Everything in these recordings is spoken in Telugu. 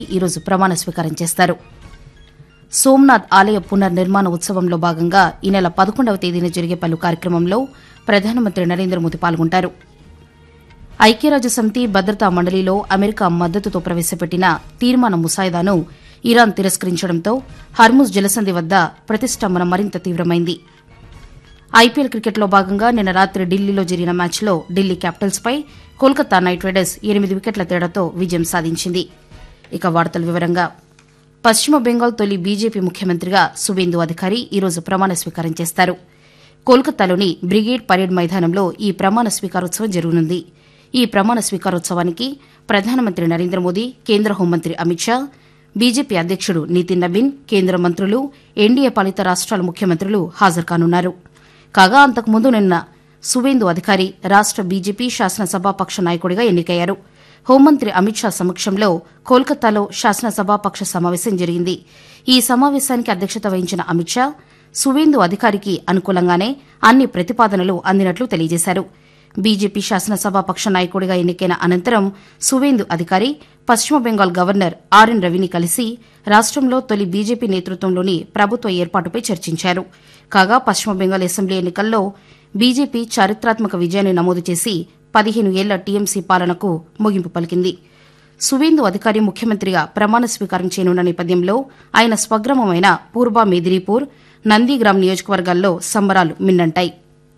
ఈరోజు ప్రమాణ స్వీకారం చేస్తారు సోమ్నాథ్ ఆలయ పునర్నిర్మాణ ఉత్సవంలో భాగంగా ఈ నెల పదకొండవ తేదీన జరిగే పలు కార్యక్రమంలో ప్రధానమంత్రి నరేంద్ర మోదీ పాల్గొంటారు ఐక్యరాజ్య సమితి భద్రతా మండలిలో అమెరికా మద్దతుతో ప్రవేశపెట్టిన తీర్మాన ముసాయిదాను ఇరాన్ తిరస్కరించడంతో హర్ముజ్ జలసంధి వద్ద ప్రతిష్టంభన మరింత తీవ్రమైంది ఐపీఎల్ క్రికెట్లో భాగంగా నిన్న రాత్రి ఢిల్లీలో జరిగిన మ్యాచ్లో ఢిల్లీ క్యాపిటల్స్పై కోల్కతా నైట్ రైడర్స్ ఎనిమిది వికెట్ల తేడాతో విజయం సాధించింది ఇక వార్తల వివరంగా పశ్చిమ బెంగాల్ తొలి బీజేపీ ముఖ్యమంత్రిగా సువేందు అధికారి ఈరోజు ప్రమాణ స్వీకారం చేస్తారు కోల్కతాలోని బ్రిగేడ్ పరేడ్ మైదానంలో ఈ ప్రమాణ స్వీకారోత్సవం జరగనుంది ఈ ప్రమాణ స్వీకారోత్సవానికి ప్రధానమంత్రి నరేంద్ర మోదీ కేంద్ర హోంమంత్రి అమిత్ షా బీజేపీ అధ్యకుడు నితిన్ నబీన్ కేంద్ర మంత్రులు ఎన్డీఏ పాలిత రాష్ట్రాల ముఖ్యమంత్రులు హాజరు కానున్నారు కాగా అంతకుముందు నిన్న సువేందు అధికారి రాష్ట బీజేపీ శాసనసభాపక్ష నాయకుడిగా ఎన్నికయ్యారు హోంమంత్రి అమిత్ షా సమక్షంలో కోల్కతాలో శాసనసభాపక్ష సమావేశం జరిగింది ఈ సమావేశానికి అధ్యక్షత వహించిన అమిత్ షా సువేందు అధికారికి అనుకూలంగానే అన్ని ప్రతిపాదనలు అందినట్లు తెలియజేశారు బీజేపీ శాసనసభాపక్ష నాయకుడిగా ఎన్నికైన అనంతరం సువేందు అధికారి పశ్చిమ బెంగాల్ గవర్నర్ ఆర్ఎన్ రవిని కలిసి రాష్టంలో తొలి బీజేపీ నేతృత్వంలోని ప్రభుత్వ ఏర్పాటుపై చర్చించారు కాగా పశ్చిమ బెంగాల్ అసెంబ్లీ ఎన్నికల్లో బీజేపీ చారిత్రాత్మక విజయాన్ని నమోదు చేసి పదిహేను ఏళ్ల టీఎంసీ పాలనకు ముగింపు పలికింది సువేందు అధికారి ముఖ్యమంత్రిగా ప్రమాణ స్వీకారం చేయనున్న నేపథ్యంలో ఆయన స్వగ్రామమైన పూర్వ మేదినీపూర్ నందిగ్రామ్ నియోజకవర్గాల్లో సంబరాలు మిన్నంటాయి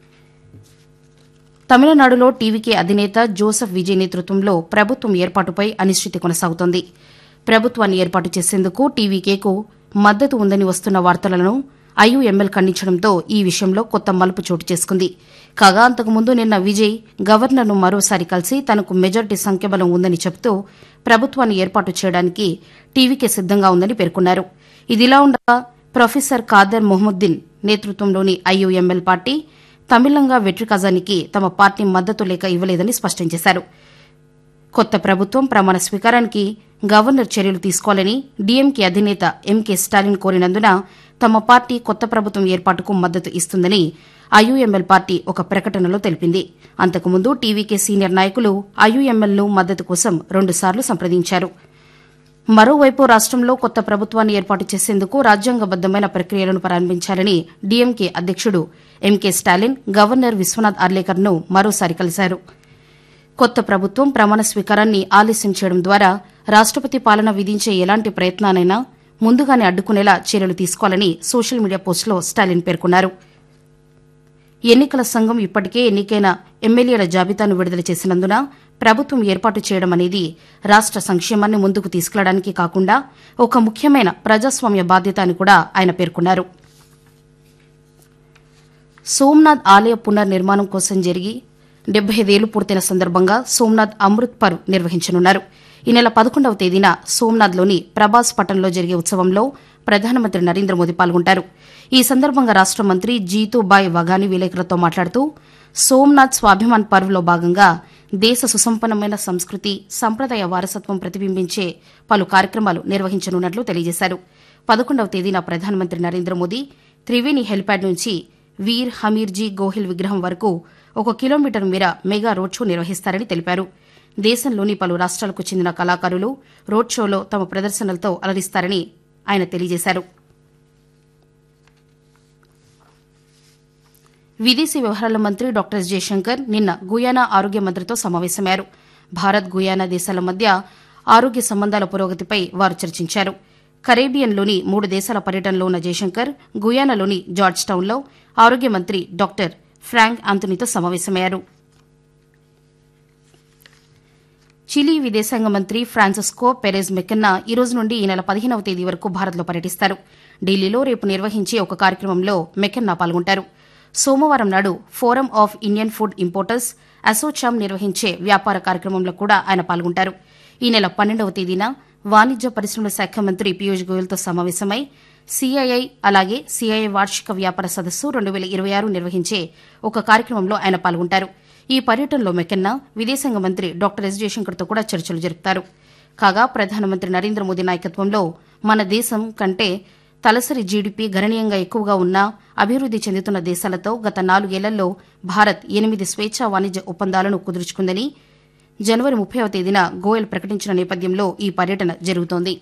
తమిళనాడులో టీవీకే అధినేత జోసెఫ్ విజయ్ నేతృత్వంలో ప్రభుత్వం ఏర్పాటుపై అనిశ్చితి కొనసాగుతోంది ప్రభుత్వాన్ని ఏర్పాటు చేసేందుకు టీవీకేకు మద్దతు ఉందని వస్తున్న వార్తలను ఐయుఎంఎల్ ఖండించడంతో ఈ విషయంలో కొత్త మలుపు చోటు చేసుకుంది కాగా అంతకుముందు నిన్న విజయ్ గవర్నర్ను మరోసారి కలిసి తనకు మెజార్టీ సంఖ్యాబలం ఉందని చెబుతూ ప్రభుత్వాన్ని ఏర్పాటు చేయడానికి టీవీకే సిద్దంగా ఉందని పేర్కొన్నారు ఇదిలా ఉండగా ప్రొఫెసర్ ఖాదర్ మొహముద్దీన్ నేతృత్వంలోని ఐయుఎంఎల్ పార్టీ తమిళంగా వెట్రి కజానికి తమ పార్టీ మద్దతు లేక ఇవ్వలేదని స్పష్టం చేశారు కొత్త ప్రభుత్వం ప్రమాణ స్వీకారానికి గవర్నర్ చర్యలు తీసుకోవాలని డీఎంకే అధినేత ఎంకే స్టాలిన్ కోరినందున తమ పార్టీ కొత్త ప్రభుత్వం ఏర్పాటుకు మద్దతు ఇస్తుందని ఐయుఎంఎల్ పార్టీ ఒక ప్రకటనలో తెలిపింది అంతకుముందు టీవీకే సీనియర్ నాయకులు ఐయుఎంఎల్ను మద్దతు కోసం రెండుసార్లు సంప్రదించారు మరోవైపు రాష్టంలో కొత్త ప్రభుత్వాన్ని ఏర్పాటు చేసేందుకు రాజ్యాంగబద్దమైన ప్రక్రియలను ప్రారంభించాలని డీఎంకే అధ్యకుడు ఎంకే స్టాలిన్ గవర్నర్ విశ్వనాథ్ అర్లేకర్ను మరోసారి కలిశారు కొత్త ప్రభుత్వం ప్రమాణ స్వీకారాన్ని ఆలస్యం చేయడం ద్వారా రాష్టపతి పాలన విధించే ఎలాంటి ప్రయత్నానైనా ముందుగానే అడ్డుకునేలా చర్యలు తీసుకోవాలని సోషల్ మీడియా పోస్టులో స్టాలిన్ పేర్కొన్నారు ఎన్నికల సంఘం ఇప్పటికే ఎన్నికైన ఎమ్మెల్యేల జాబితాను విడుదల చేసినందున ప్రభుత్వం ఏర్పాటు చేయడం అనేది రాష్ట సంక్షేమాన్ని ముందుకు తీసుకెళ్లడానికి కాకుండా ఒక ముఖ్యమైన ప్రజాస్వామ్య బాధ్యత అని కూడా ఆయన పేర్కొన్నారు సోమ్నాథ్ ఆలయ పునర్నిర్మాణం కోసం జరిగి డెబ్బై ఐదేళ్లు పూర్తయిన సందర్భంగా సోమ్నాథ్ అమృత్ పర్వ్ నిర్వహించనున్నారు ఈ నెల పదకొండవ తేదీన సోమ్నాథ్లోని ప్రభాస్ పట్టణంలో జరిగే ఉత్సవంలో ప్రధానమంత్రి నరేంద్ర మోదీ పాల్గొంటారు ఈ సందర్భంగా రాష్ట మంత్రి జీతూబాయ్ వఘాని విలేకరులతో మాట్లాడుతూ సోమ్నాథ్ స్వాభిమాన్ పర్వ్లో భాగంగా దేశ సుసంపన్నమైన సంస్కృతి సంప్రదాయ వారసత్వం ప్రతిబింబించే పలు కార్యక్రమాలు నిర్వహించనున్నట్లు తెలియజేశారు పదకొండవ తేదీన ప్రధానమంత్రి నరేంద్ర మోదీ త్రివేణి హెలిప్యాడ్ నుంచి వీర్ హమీర్జీ గోహిల్ విగ్రహం వరకు ఒక కిలోమీటర్ మేర మెగా రోడ్ షో నిర్వహిస్తారని తెలిపారు దేశంలోని పలు రాష్ట్రాలకు చెందిన కళాకారులు రోడ్ షోలో తమ ప్రదర్శనలతో అలరిస్తారని ఆయన తెలియజేశారు విదేశీ వ్యవహారాల మంత్రి డాక్టర్ ఎస్ జయశంకర్ నిన్న గుయానా ఆరోగ్య మంత్రితో సమావేశమయ్యారు భారత్ గుయానా దేశాల మధ్య ఆరోగ్య సంబంధాల పురోగతిపై వారు చర్చించారు కరేబియన్లోని మూడు దేశాల పర్యటనలో ఉన్న జయశంకర్ గుయానాలోని జార్జ్ టౌన్లో ఆరోగ్య మంత్రి డాక్టర్ ఫ్రాంక్ ఆంథనీతో సమావేశమయ్యారు చిలీ విదేశాంగ మంత్రి ఫ్రాన్సిస్కో పెరెజ్ మెకెన్నా ఈ రోజు నుండి ఈ నెల పదిహేనవ తేదీ వరకు భారత్లో పర్యటిస్తారు ఢిల్లీలో రేపు నిర్వహించే ఒక కార్యక్రమంలో మెకెన్నా పాల్గొంటారు సోమవారం నాడు forum of Indian food importers ASSOCHAM నిర్వహించే వ్యాపార కార్యక్రమంలో కూడా ఆయన పాల్గొంటారు ఈ నెల పన్నెండవ తేదీన వాణిజ్య పరిశ్రమల శాఖ మంత్రి పీయూష్ గోయల్తో సమావేశమై సీఐఐ అలాగే సీఐఐ వార్షిక వ్యాపార సదస్సు రెండు వేల ఇరవై ఆరు నిర్వహించే ఒక కార్యక్రమంలో ఆయన పాల్గొంటారు ఈ పర్యటనలో మెకెన్నా విదేశాంగ మంత్రి డాక్టర్ ఎస్ జయశంకర్తో కూడా చర్చలు జరుపుతారు కాగా ప్రధానమంత్రి నరేంద్ర మోదీ నాయకత్వంలో మన దేశం కంటే తలసరి జీడీపీ గణనీయంగా ఎక్కువగా ఉన్న అభివృద్ది చెందుతున్న దేశాలతో గత నాలుగేళ్లలో భారత్ ఎనిమిది స్వేచ్ఛా వాణిజ్య ఒప్పందాలను కుదుర్చుకుందని జనవరి ముప్పైవ తేదీన గోయల్ ప్రకటించిన నేపథ్యంలో ఈ పర్యటన జరుగుతోంది